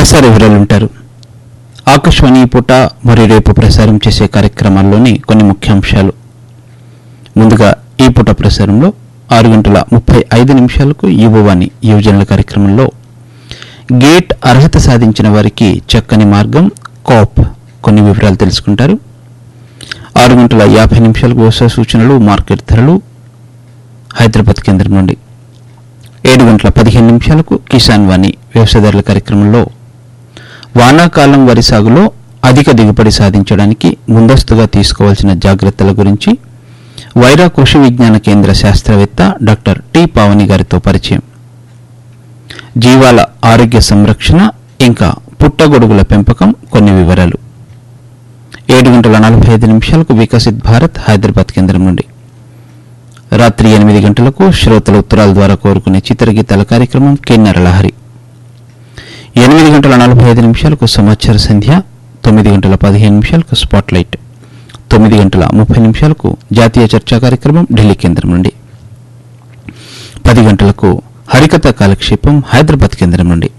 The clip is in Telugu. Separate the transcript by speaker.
Speaker 1: ప్రసార వివరాలు ఉంటారు ఆకాశవాణి ఈ పూట మరియు రేపు ప్రసారం చేసే కార్యక్రమాల్లోని కొన్ని ముఖ్యాంశాలు ముందుగా ఈ పూట ప్రసారంలో ఆరు గంటల ముప్పై ఐదు నిమిషాలకు యువవాణి యువజనుల కార్యక్రమంలో గేట్ అర్హత సాధించిన వారికి చక్కని మార్గం కాప్ కొన్ని వివరాలు తెలుసుకుంటారు ఆరు గంటల యాభై నిమిషాలకు వ్యవసాయ సూచనలు మార్కెట్ ధరలు హైదరాబాద్ కేంద్రం నుండి ఏడు గంటల పదిహేను నిమిషాలకు కిసాన్ వాణి వ్యవసాయదారుల కార్యక్రమంలో వానాకాలం వరి సాగులో అధిక దిగుబడి సాధించడానికి ముందస్తుగా తీసుకోవాల్సిన జాగ్రత్తల గురించి వైరా కృషి విజ్ఞాన కేంద్ర శాస్త్రవేత్త డాక్టర్ టి పావని గారితో పరిచయం జీవాల ఆరోగ్య సంరక్షణ ఇంకా పుట్టగొడుగుల పెంపకం కొన్ని వివరాలు ఏడు గంటల నలభై ఐదు నిమిషాలకు వికసిత్ భారత్ హైదరాబాద్ కేంద్రం నుండి రాత్రి ఎనిమిది గంటలకు శ్రోతల ఉత్తరాల ద్వారా కోరుకునే చిత్రగీతాల కార్యక్రమం కిన్నెర లహరి ఎనిమిది గంటల నలభై ఐదు నిమిషాలకు సమాచార సంధ్య తొమ్మిది గంటల పదిహేను నిమిషాలకు స్పాట్ లైట్ తొమ్మిది గంటల ముప్పై నిమిషాలకు జాతీయ చర్చా కార్యక్రమం ఢిల్లీ కేంద్రం నుండి పది గంటలకు హరికథ కాలక్షేపం హైదరాబాద్ కేంద్రం నుండి